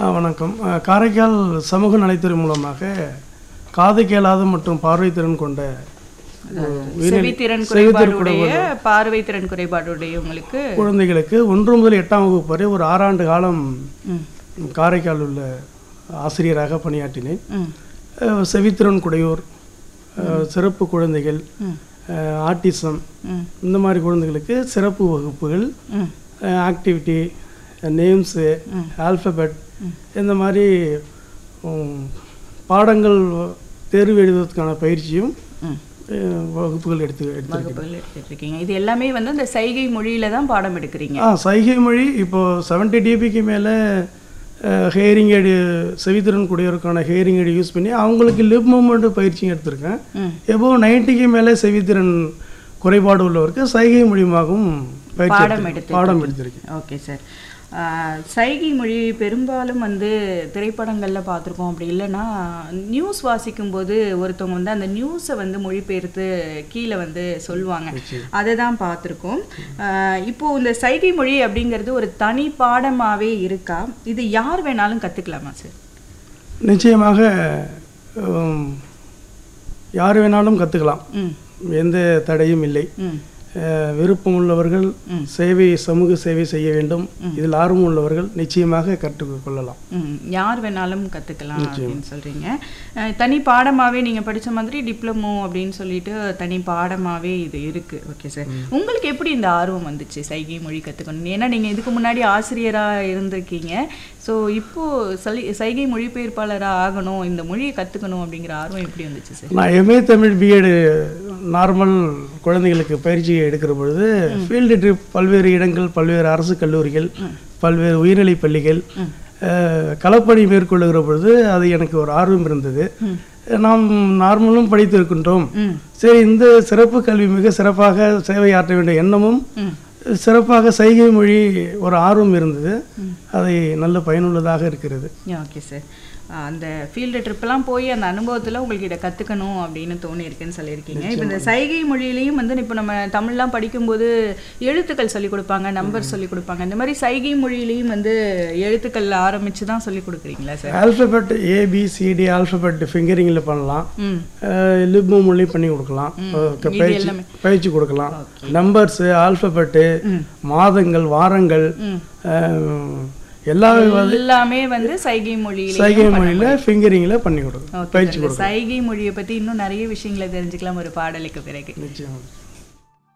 ஆ, வணக்கம் ஆ, காரைக்கால் சமூக நலத்துறை மூலமாக காது கேளாத மற்றும் பார்வைத்திறன் கொண்ட உயிரின- செவித்திறன் செவித்திறன் குறைபாடுடைய பார்வை திறன் குறைபாடுடைய உங்களுக்கு குழந்தைகளுக்கு ஒன்று முதல் எட்டாம் வகுப்பு வரை ஒரு ஆறாண்டு காலம் ம், காரைக்கால் உள்ள ஆசிரியராக பணியாற்றினேன் ம், அஹ், செவித்திறன் குடையோர் அஹ், சிறப்பு குழந்தைகள் ம், அஹ், ஆட்டிசம் ம், இந்த மாதிரி குழந்தைகளுக்கு சிறப்பு வகுப்புகள் ம், ஆக்டிவிட்டி நேம்ஸு ஆல்ஃபபெட் இந்த மாதிரி உம், பாடங்கள் தேர்வு எழுதுவதற்கான பயிற்சியும் ம். அஹ், வகுப்புகள் எடுத்து எடுத்து வகுப்புகள் எடுத்துட்டு இருக்கீங்க இது எல்லாமே வந்து அந்த சைகை மொழியில தான் பாடம் எடுக்கிறீங்க ஆ சைகை மொழி இப்போ செவன்ட்டி டிபிக்கு மேலே ஹேரிங் எய்டு செவித்திறன் கூடியவருக்கான ஹேரிங் எய்டு யூஸ் பண்ணி அவங்களுக்கு லிப் மூமெண்ட் பயிற்சியும் எடுத்திருக்கேன் ம். எபோ நைன்ட்டிக்கு மேலே செவித்திறன் குறைபாடு உள்ளவருக்கு சைகை மூலியமாகவும் பயிற்சி பாடம் எடுத்து- எடுத்து பாடம் எடுத்திருக்கேன் ஓகே சார் சைகை மொழி பெரும்பாலும் வந்து திரைப்படங்களில் பார்த்துருக்கோம் அப்படி இல்லைன்னா நியூஸ் வாசிக்கும்போது ஒருத்தவங்க வந்து அந்த நியூஸை வந்து மொழிபெயர்த்து கீழே வந்து சொல்லுவாங்க அதை தான் பார்த்துருக்கோம் இப்போ இந்த சைகை மொழி அப்படிங்கிறது ஒரு தனி பாடமாகவே இருக்கா இது யார் வேணாலும் கற்றுக்கலாமா சார் நிச்சயமாக உம், யார் வேணாலும் கற்றுக்கலாம் ம் எந்த தடையும் இல்லை ம் அஹ், விருப்பம் உள்ளவர்கள் சேவை சமூக சேவை செய்ய வேண்டும் இதில் ஆர்வம் உள்ளவர்கள் நிச்சயமாக கற்றுக்கொள்ளலாம் ம், யார் வேணாலும் கற்றுக்கலாம் அப்படின்னு சொல்கிறீங்க தனி பாடமாகவே நீங்கள் படிச்ச மாதிரி டிப்ளமோ அப்படின்னு சொல்லிட்டு தனி பாடமாகவே இது இருக்குது ஓகே சார் உங்களுக்கு எப்படி இந்த ஆர்வம் வந்துச்சு சைகை மொழி கற்றுக்கணும் ஏன்னா நீங்கள் இதுக்கு முன்னாடி ஆசிரியராக இருந்திருக்கீங்க ஸோ இப்போது சலி சைகை மொழிபெயர்ப்பாளராக ஆகணும் இந்த மொழியை கற்றுக்கணும் அப்படிங்கிற ஆர்வம் எப்படி வந்துச்சு சார் நான் எம்ஏ தமிழ் பிஎட் நார்மல் குழந்தைகளுக்கு பயிற்சி எடுக்கிற பொழுது ஃபீல்டு ட்ரிப் பல்வேறு இடங்கள் பல்வேறு அரசு கல்லூரிகள் பல்வேறு உயர்நிலைப் பள்ளிகள் அஹ், களப்பணி மேற்கொள்ளுகிற பொழுது அது எனக்கு ஒரு ஆர்வம் இருந்தது நாம் நார்மலும் படித்திருக்கின்றோம் ம் சரி இந்த சிறப்பு கல்வி மிக சிறப்பாக சேவை ஆற்ற வேண்டிய எண்ணமும் ம் சிறப்பாக சைகை மொழி ஒரு ஆர்வம் இருந்தது அதை நல்ல பயனுள்ளதாக இருக்கிறது ஓகே சார் அந்த ஃபீல்டு ட்ரிப்லாம் போய் அந்த அனுபவத்தில் உங்களுக்கு இதை கற்றுக்கணும் அப்படின்னு தோணியிருக்குன்னு சொல்லியிருக்கீங்க இப்போ இந்த சைகை மொழியிலையும் வந்து இப்போ நம்ம தமிழ்லாம் படிக்கும்போது எழுத்துக்கள் சொல்லிக் கொடுப்பாங்க நம்பர் சொல்லிக் கொடுப்பாங்க இந்த மாதிரி சைகை மொழியிலையும் வந்து எழுத்துக்கள் ஆரம்பித்து தான் சொல்லிக் கொடுக்குறீங்களா சார் ஆல்ஃபபெட் ஏபிசிடி ஆல்ஃபபெட் ஃபிங்கரிங்கில் பண்ணலாம் ம் லிப் மூலையும் பண்ணி கொடுக்கலாம் அஹ் க- இது பயிற்சி எல்லாமே. பயிற்சி கொடுக்கலாம் நம்பர்ஸு ஆல்ஃபபெட்டு மாதங்கள் வாரங்கள் ம். அஹ், எல்லா எல்லாமே வந்து சைகை மொழியிலையும் சைகை மொழியில் ஃபிங்கரிங்கில் பண்ணி கொடுக்கலாம் ஓகே பயிற்சி சார். இந்த சைகை மொழியை பற்றி இன்னும் நிறைய விஷயங்களை தெரிஞ்சுக்கலாம் ஒரு பாடலுக்கு பிறகு நிச்சயம்